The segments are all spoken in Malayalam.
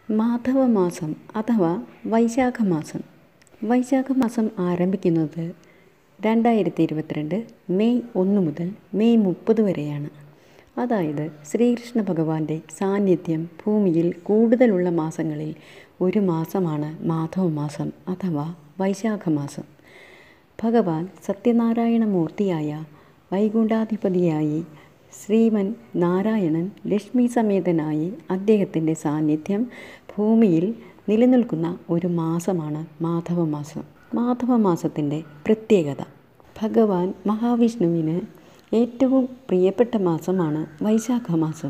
മാധവമാസം അഥവാ വൈശാഖമാസം വൈശാഖമാസം ആരംഭിക്കുന്നത് രണ്ടായിരത്തി ഇരുപത്തിരണ്ട് മെയ് ഒന്ന് മുതൽ മെയ് മുപ്പത് വരെയാണ് അതായത് ശ്രീകൃഷ്ണ ഭഗവാന്റെ സാന്നിധ്യം ഭൂമിയിൽ കൂടുതലുള്ള മാസങ്ങളിൽ ഒരു മാസമാണ് മാധവമാസം അഥവാ വൈശാഖമാസം ഭഗവാൻ സത്യനാരായണ മൂർത്തിയായ വൈകുണ്ഠാധിപതിയായി ശ്രീമൻ നാരായണൻ ലക്ഷ്മി സമേതനായി അദ്ദേഹത്തിൻ്റെ സാന്നിധ്യം ഭൂമിയിൽ നിലനിൽക്കുന്ന ഒരു മാസമാണ് മാധവമാസം മാധവമാസത്തിൻ്റെ പ്രത്യേകത ഭഗവാൻ മഹാവിഷ്ണുവിന് ഏറ്റവും പ്രിയപ്പെട്ട മാസമാണ് വൈശാഖ മാസം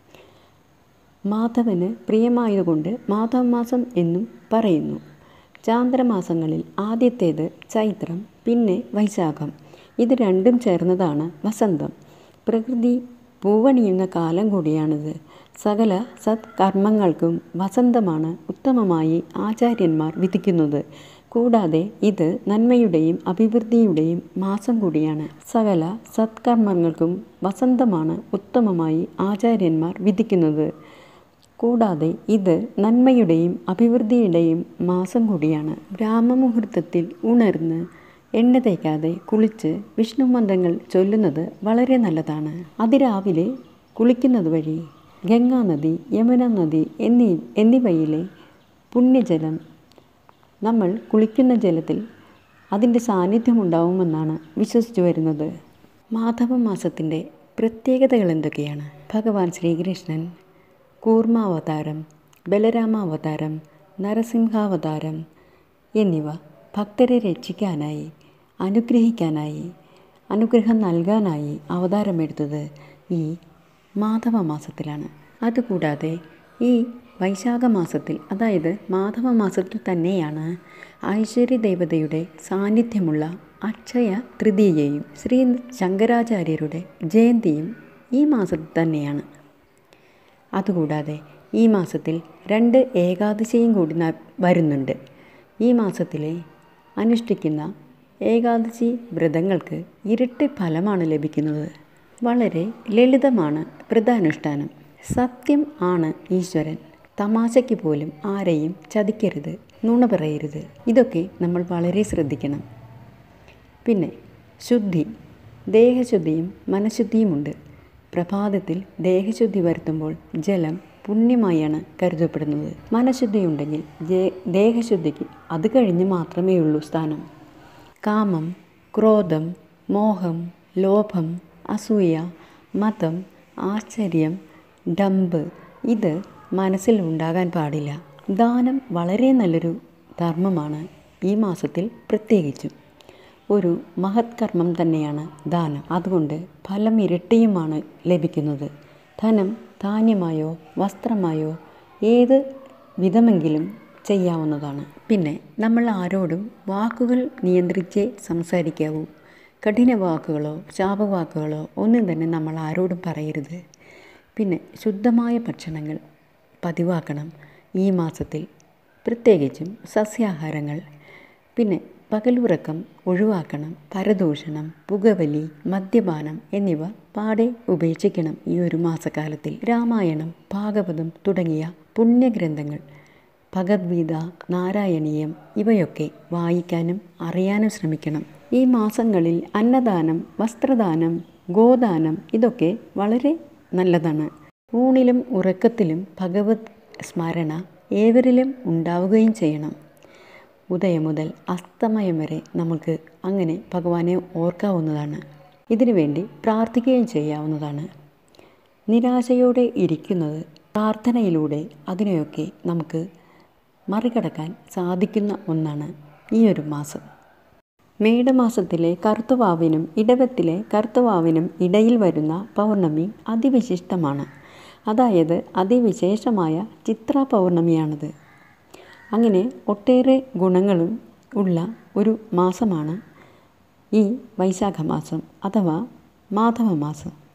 മാധവന് പ്രിയമായതുകൊണ്ട് മാധവമാസം എന്നും പറയുന്നു ചാന്ദ്രമാസങ്ങളിൽ ആദ്യത്തേത് ചൈത്രം പിന്നെ വൈശാഖം ഇത് രണ്ടും ചേർന്നതാണ് വസന്തം പ്രകൃതി പൂവണിയുന്ന കാലം കൂടിയാണിത് സകല സത്കർമ്മങ്ങൾക്കും വസന്തമാണ് ഉത്തമമായി ആചാര്യന്മാർ വിധിക്കുന്നത് കൂടാതെ ഇത് നന്മയുടെയും അഭിവൃദ്ധിയുടെയും മാസം കൂടിയാണ് സകല സത്കർമ്മങ്ങൾക്കും വസന്തമാണ് ഉത്തമമായി ആചാര്യന്മാർ വിധിക്കുന്നത് കൂടാതെ ഇത് നന്മയുടെയും അഭിവൃദ്ധിയുടെയും മാസം കൂടിയാണ് ബ്രാഹ്മമുഹൂർത്തത്തിൽ ഉണർന്ന് എണ്ണ തേക്കാതെ കുളിച്ച് വിഷ്ണു മന്ത്രങ്ങൾ ചൊല്ലുന്നത് വളരെ നല്ലതാണ് അതിരാവിലെ കുളിക്കുന്നത് വഴി ഗംഗാനദി യമുന നദി എന്നീ എന്നിവയിലെ പുണ്യജലം നമ്മൾ കുളിക്കുന്ന ജലത്തിൽ അതിൻ്റെ സാന്നിധ്യമുണ്ടാവുമെന്നാണ് വിശ്വസിച്ചു വരുന്നത് മാധവ മാസത്തിൻ്റെ പ്രത്യേകതകൾ എന്തൊക്കെയാണ് ഭഗവാൻ ശ്രീകൃഷ്ണൻ കൂർമാവതാരം ബലരാമാവതാരം നരസിംഹാവതാരം എന്നിവ ഭക്തരെ രക്ഷിക്കാനായി അനുഗ്രഹിക്കാനായി അനുഗ്രഹം നൽകാനായി അവതാരമെടുത്തത് ഈ മാധവ മാസത്തിലാണ് അതുകൂടാതെ ഈ വൈശാഖ മാസത്തിൽ അതായത് മാധവ മാസത്തിൽ തന്നെയാണ് ഐശ്വര്യ ദേവതയുടെ സാന്നിധ്യമുള്ള അക്ഷയ തൃതീയയും ശ്രീ ശങ്കരാചാര്യരുടെ ജയന്തിയും ഈ മാസത്തിൽ തന്നെയാണ് അതുകൂടാതെ ഈ മാസത്തിൽ രണ്ട് ഏകാദശിയും കൂടി വരുന്നുണ്ട് ഈ മാസത്തിലെ അനുഷ്ഠിക്കുന്ന ഏകാദശി വ്രതങ്ങൾക്ക് ഇരട്ടി ഫലമാണ് ലഭിക്കുന്നത് വളരെ ലളിതമാണ് വ്രതാനുഷ്ഠാനം സത്യം ആണ് ഈശ്വരൻ തമാശയ്ക്ക് പോലും ആരെയും ചതിക്കരുത് നുണ പറയരുത് ഇതൊക്കെ നമ്മൾ വളരെ ശ്രദ്ധിക്കണം പിന്നെ ശുദ്ധി ദേഹശുദ്ധിയും മനഃശുദ്ധിയുമുണ്ട് പ്രഭാതത്തിൽ ദേഹശുദ്ധി വരുത്തുമ്പോൾ ജലം പുണ്യമായാണ് കരുതപ്പെടുന്നത് മനഃശുദ്ധി ഉണ്ടെങ്കിൽ ദേഹശുദ്ധിക്ക് അത് കഴിഞ്ഞ് മാത്രമേ ഉള്ളൂ സ്ഥാനം കാമം ക്രോധം മോഹം ലോഭം അസൂയ മതം ആശ്ചര്യം ഡംബ് ഇത് മനസ്സിൽ ഉണ്ടാകാൻ പാടില്ല ദാനം വളരെ നല്ലൊരു ധർമ്മമാണ് ഈ മാസത്തിൽ പ്രത്യേകിച്ചും ഒരു മഹത് കർമ്മം തന്നെയാണ് ദാനം അതുകൊണ്ട് ഫലം ഇരട്ടിയുമാണ് ലഭിക്കുന്നത് ധനം ധാന്യമായോ വസ്ത്രമായോ ഏത് വിധമെങ്കിലും ചെയ്യാവുന്നതാണ് പിന്നെ നമ്മൾ ആരോടും വാക്കുകൾ നിയന്ത്രിച്ചേ സംസാരിക്കാവൂ കഠിന വാക്കുകളോ ശാപവാക്കുകളോ ഒന്നും തന്നെ നമ്മൾ ആരോടും പറയരുത് പിന്നെ ശുദ്ധമായ ഭക്ഷണങ്ങൾ പതിവാക്കണം ഈ മാസത്തിൽ പ്രത്യേകിച്ചും സസ്യാഹാരങ്ങൾ പിന്നെ പകലുറക്കം ഒഴിവാക്കണം പരദൂഷണം പുകവലി മദ്യപാനം എന്നിവ പാടെ ഉപേക്ഷിക്കണം ഈ ഒരു മാസക്കാലത്തിൽ രാമായണം ഭാഗവതം തുടങ്ങിയ പുണ്യഗ്രന്ഥങ്ങൾ ഭഗവത്ഗീത നാരായണീയം ഇവയൊക്കെ വായിക്കാനും അറിയാനും ശ്രമിക്കണം ഈ മാസങ്ങളിൽ അന്നദാനം വസ്ത്രദാനം ഗോദാനം ഇതൊക്കെ വളരെ നല്ലതാണ് ഊണിലും ഉറക്കത്തിലും ഭഗവത് സ്മരണ ഏവരിലും ഉണ്ടാവുകയും ചെയ്യണം ഉദയം മുതൽ അസ്തമയം വരെ നമുക്ക് അങ്ങനെ ഭഗവാനെ ഓർക്കാവുന്നതാണ് ഇതിനുവേണ്ടി പ്രാർത്ഥിക്കുകയും ചെയ്യാവുന്നതാണ് നിരാശയോടെ ഇരിക്കുന്നത് പ്രാർത്ഥനയിലൂടെ അതിനെയൊക്കെ നമുക്ക് മറികടക്കാൻ സാധിക്കുന്ന ഒന്നാണ് ഈ ഒരു മാസം മേടമാസത്തിലെ കറുത്തവാവിനും ഇടവത്തിലെ കറുത്തവാവിനും ഇടയിൽ വരുന്ന പൗർണമി അതിവിശിഷ്ടമാണ് അതായത് അതിവിശേഷമായ ചിത്ര പൗർണമിയാണത് അങ്ങനെ ഒട്ടേറെ ഗുണങ്ങളും ഉള്ള ഒരു മാസമാണ് ഈ വൈശാഖ മാസം അഥവാ മാധവ മാസം